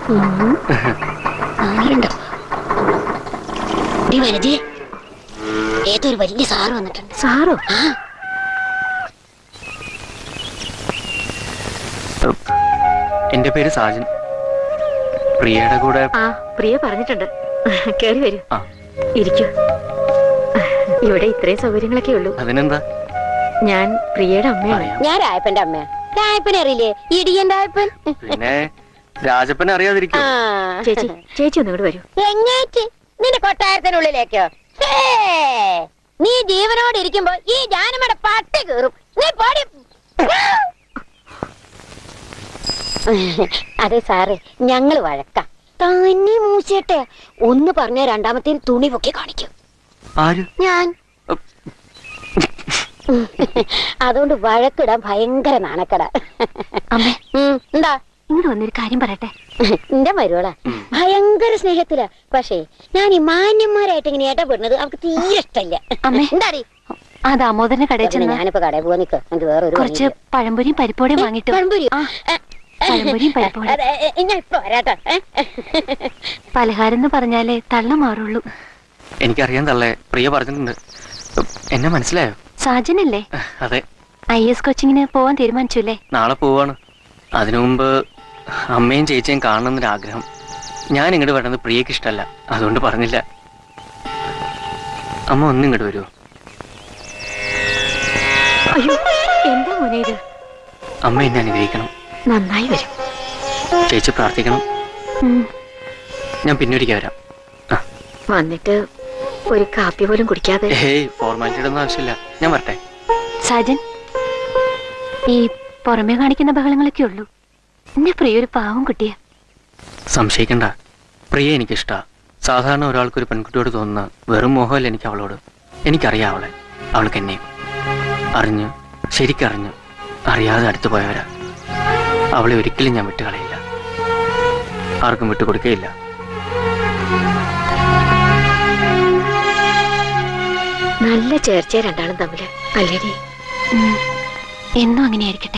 ആരുണ്ടോ D വനജെ ഏതൊരു വലിയ sir വന്നിട്ടുണ്ട് സാറോ ആ എന്റെ പേര് സാജൻ പ്രിയയുടെ കൂടെ ആ പ്രിയ പറഞ്ഞിട്ടുണ്ട് കേറി വരൂ ആ. ഇരിക്കൂ ഇവിടെ ഇത്രയും സൗകര്യങ്ങളൊക്കെ ഉള്ളൂ അതിനെന്താ ഞാൻ പ്രിയയുടെ അമ്മയാണ് അറിയാം ഞാൻ രായപ്പന്റെ അമ്മയാ രായപ്പനെ അറിയില്ലേ ഇടിയൻ രായപ്പൻ പിന്നെ രാജപ്പനെ അറിയാതിരിക്കും ആ. ചേച്ചി ചേച്ചി ഒന്നും ഇവിടെ വരൂ എങ്ങേറ്റ് നിന്റെ കൊട്ടാരത്തിനുള്ളിലേക്കോ ഹേ, നീ ജീവനോട് ഇരിക്കുമ്പോ ഈ ജാനമ്മയുടെ പട്ടി കീറും നീ പാടി അതെ സാറേ ഞങ്ങള് വഴക്കാം തന്നെ മൂച്ചേട്ടെ ഒന്ന് പറഞ്ഞ രണ്ടാമത്തെ തുണി പൊക്കി കാണിക്കും ആര് ഞാൻ അതുകൊണ്ട് വഴക്കിടാൻ ഭയങ്കര നാണക്കട അമ്മേ ഉം, എന്താ ഇങ്ങോട്ട് വന്നൊരു കാര്യം പറയട്ടെ എന്റെ മരുവളാ ഭയങ്കര സ്നേഹത്തിലാ പക്ഷേ ഞാൻ ഈ മാന്യന്മാരായിട്ട് ഇങ്ങനെ ഇടപെടുന്നത് അവർക്ക് തീരെ ഇഷ്ടല്ല അമ്മേ. എന്താടി ആ ദാമോദരന്റെ കടയിൽ പിന്നെ ചെന്ന് ഞാനിപ്പോ കടയിൽ പോവാ നിക്ക് എനിക്ക് വേറൊരു കുറച്ച് പഴംപൊരിയും പരിപ്പോടെയും വാങ്ങിട്ടു പഴംപൊരി ആ, പഴംപൊരിയും പരിപ്പോടെ ഞാൻ ഇപ്പൊ വരാട്ടോ ഏ? പലഹാരം എന്ന് പറഞ്ഞാലേ തള്ള മാറുള്ളൂ എനിക്കറിയാൻ തള്ളേ പ്രിയ പറഞ്ഞിട്ടുണ്ട് എന്നെ മനസ്സിലായോ സാജനല്ലേ അതെ ഐ എസ് കോച്ചിങ്ങിന് പോവാൻ തീരുമാനിച്ചു അല്ലേ നാളെ പോവാണ് അതിനു മുമ്പ് അമ്മയും ചേച്ചിയും കാണണമെന്നൊരു ആഗ്രഹം ഞാൻ ഇങ്ങോട്ട് വരുന്നത് പ്രിയക്ക് ഇഷ്ടമല്ല അതുകൊണ്ട് പറഞ്ഞില്ല അമ്മ ഒന്നും ഇങ്ങോട്ട് വരുമോ അയ്യോ എന്താ മോനെ ഇത് അമ്മ എന്നെ അനുഗ്രഹിക്കണം നന്നായി വരും ചേച്ചി പ്രാർത്ഥിക്കണം ഉം. ഞാൻ പിന്നൊരിക്കൽ വരാം ആ വന്നിട്ട് ഒരു കാപ്പി പോലും കുടിക്കാതെ ഹേയ് ഫോർമാലിറ്റിയുടെ ഒന്നും ആവശ്യമില്ല ഞാൻ വരട്ടെ സാജൻ ഈ പുറമെ കാണിക്കുന്ന ബഹളങ്ങളൊക്കെ ഉള്ളൂ എന്നെ പ്രിയ ഒരു പാവം കുട്ടിയാ സംശയിക്കണ്ട പ്രിയ എനിക്കിഷ്ടാ സാധാരണ ഒരാൾക്ക് ഒരു പെൺകുട്ടിയോട് തോന്നുന്ന വെറും മോഹമല്ല എനിക്ക് അവളോട് എനിക്കറിയാം അവളെ അവൾക്ക് എന്നെയും അറിഞ്ഞ് ശരിക്കറിഞ്ഞ് അറിയാതെ അടുത്തു പോയവരാ അവളെ ഒരിക്കലും ഞാൻ വിട്ടുകളയില്ല ആർക്കും വിട്ടുകൊടുക്കുകയില്ല നല്ല ചേർച്ചയാ രണ്ടാളും തമ്മില് അല്ലേടി എന്നും അങ്ങനെയായിരിക്കട്ടെ